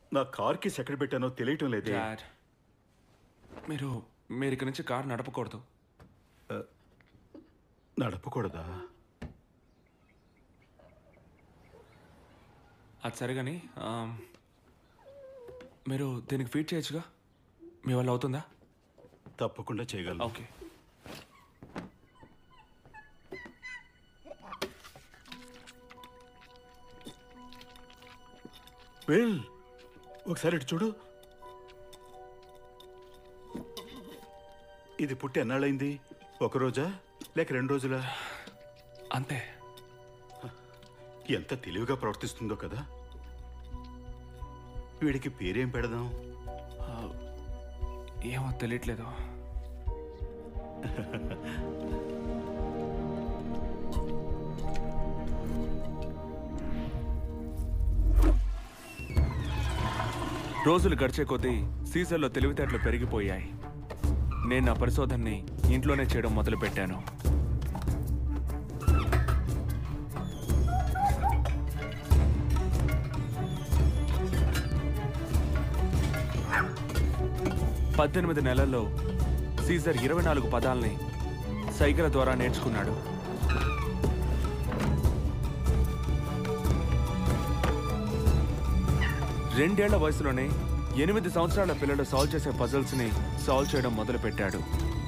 నా కార్కి ఎక్కడ పెట్టానో తెలియటం లేదే డాడ్ మీరు మీరు ఇక్కడి నుంచి కార్ నడపకూడదు నడపకూడదా అది సరే కానీ ఆమ్, మీరు దీనికి ఫీడ్ చేయొచ్చుగా మీ వల్ల అవుతుందా తప్పకుండా చేయగలను ఓకే వెల్ ఒకసారి ఇటు చూడు ఇది పుట్టి ఎన్నాళ్ళైంది ఒక రోజా లేక రెండు రోజులా అంతే ఎంత తెలివిగా ప్రవర్తిస్తుందో కదా వీడికి పేరేం పెడదాం ఆ, ఏమో తెలియట్లేదు రోజులు గడిచే కొద్దీ సీజన్లో తెలివితేటలు పెరిగిపోయాయి నేను నా పరిశోధనని ఇంట్లోనే చేయడం మొదలుపెట్టాను పద్దెనిమిది నెలల్లో సీజర్ ఇరవై నాలుగు పదాల్ని సైగల ద్వారా నేర్చుకున్నాడు రెండేళ్ల వయసులోనే ఎనిమిది సంవత్సరాల పిల్లలు సాల్వ్ చేసే పజల్స్ ని సాల్వ్ చేయడం మొదలుపెట్టాడు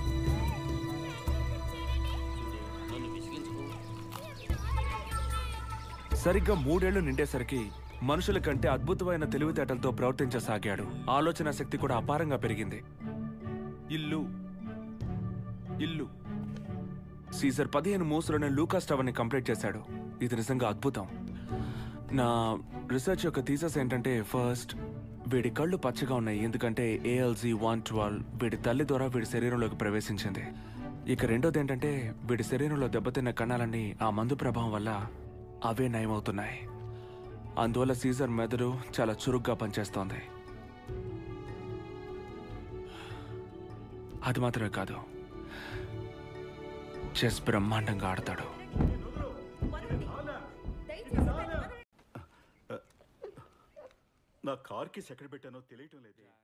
సరిగ్గా మూడేళ్లు నిండేసరికి మనుషుల కంటే అద్భుతమైన తెలివితేటలతో ప్రవర్తించసాగాడు ఆలోచన శక్తి కూడా అపారంగా పెరిగింది ఇల్లు ఇల్లు సీజర్ పదిహేను మూసులోనే లూకాస్ టవర్ని కంప్లీట్ చేశాడు ఇది నిజంగా అద్భుతం నా రీసెర్చ్ యొక్క థీసస్ ఏంటంటే ఫస్ట్ వీడి కళ్ళు పచ్చగా ఉన్నాయి ఎందుకంటే ఏఎల్జీ వన్ ట్వెల్వ్ వీడి తల్లి ద్వారా వీడి శరీరంలోకి ప్రవేశించింది ఇక రెండోది ఏంటంటే వీడి శరీరంలో దెబ్బతిన్న కణాలన్నీ ఆ మందు ప్రభావం వల్ల అవే నయమవుతున్నాయి అందువల్ల సీజర్ మెదడు చాలా చురుగ్గా పనిచేస్తోంది అది మాత్రమే కాదు చెస్ బ్రహ్మాండంగా ఆడతాడు నా కార్కి ఎక్కడ పెట్టానో తెలియటం లేదే